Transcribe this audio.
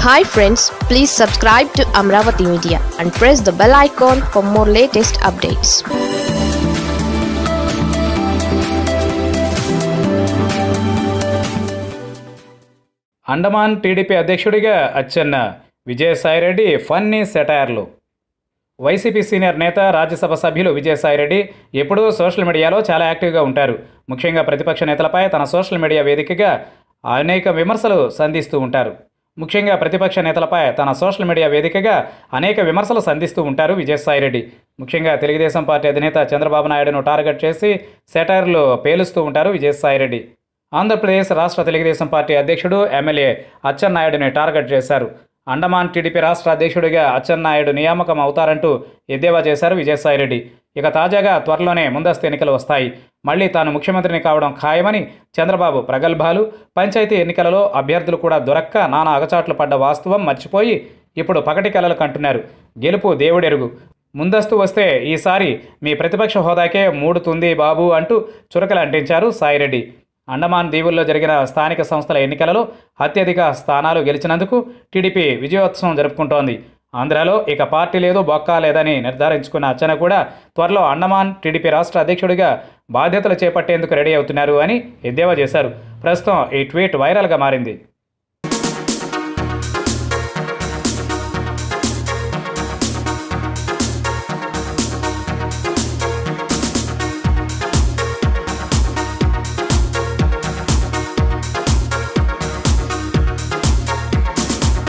hi friends please subscribe to Amaravati media and press the bell icon for more latest updates Andaman TDP అధ్యక్షుడిగా Atchanna Vijayasai Reddy funny సెటైర్లు YCP senior నేత రాజ్యసభ సభ్యులు విజయసాయిరెడ్డి ఎప్పుడూ social మీడియాలో చాలా యాక్టివ్గా ఉంటారు ముఖ్యంగా ప్రతిపక్ష నేతలపై తన సోషల్ మీడియా వేదికగా అనేక విమర్శలు సంధిస్తూ ఉంటారు ముఖ్యంగా ప్రతిపక్ష నేతలపై తన సోషల్ మీడియా వేదికగా అనేక విమర్శలు సంధిస్తూ ఉంటారు విజయసాయిరెడ్డి ముఖ్యంగా తెలుగుదేశం పార్టీ అధినేత చంద్రబాబు నాయుడును టార్గెట్ చేసి సెటైర్లు పేలుస్తూ ఉంటారు విజయసాయిరెడ్డి ఆంధ్రప్రదేశ్ రాష్ట్ర తెలుగుదేశం పార్టీ అధ్యక్షుడు ఎమ్మెల్యే అచ్చెన్నాయుడిని టార్గెట్ చేశారు అండమాన్ టీడీపీ రాష్ట్ర అధ్యక్షుడిగా అచ్చెన్నాయుడు నియామకం అవుతారంటూ ఎద్దేవా చేశారు విజయసాయిరెడ్డి ఇక తాజాగా త్వరలోనే ముందస్తు ఎన్నికలు వస్తాయి మళ్ళీ తాను ముఖ్యమంత్రిని కావడం ఖాయమని చంద్రబాబు ప్రగల్భాలు పంచాయతీ ఎన్నికలలో అభ్యర్థులు కూడా దొరక్క నానా అగచాట్లు పడ్డ వాస్తవం మర్చిపోయి ఇప్పుడు పకటి కలలు కంటున్నారు గెలుపు దేవుడెరుగు ముందస్తు వస్తే ఈసారి మీ ప్రతిపక్ష హోదాకే మూడుతుంది బాబు అంటూ చురకలు అంటించారు సాయిరెడ్డి అండమాన్ దీవుల్లో జరిగిన స్థానిక సంస్థల ఎన్నికలలో అత్యధిక స్థానాలు గెలిచినందుకు టీడీపీ విజయోత్సవం జరుపుకుంటోంది ఆంధ్రాలో ఇక పార్టీ లేదు బొక్క లేదని నిర్ధారించుకున్న అచ్చన కూడా త్వరలో అండమాన్ టీడీపీ రాష్ట్ర అధ్యక్షుడిగా బాధ్యతలు చేపట్టేందుకు రెడీ అవుతున్నారు అని ఎద్దేవా చేశారు ప్రస్తుతం ఈ ట్వీట్ వైరల్గా మారింది